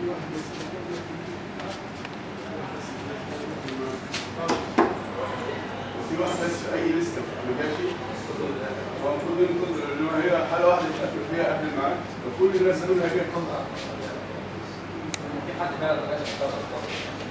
في واحد بس في اي لسته ما جاش هو المفروض ان إن هي حاله واحده يتقفل فيها اهل الميعاد وكل الناس قالوا لها جاي في حد فعلا ما جاش اختار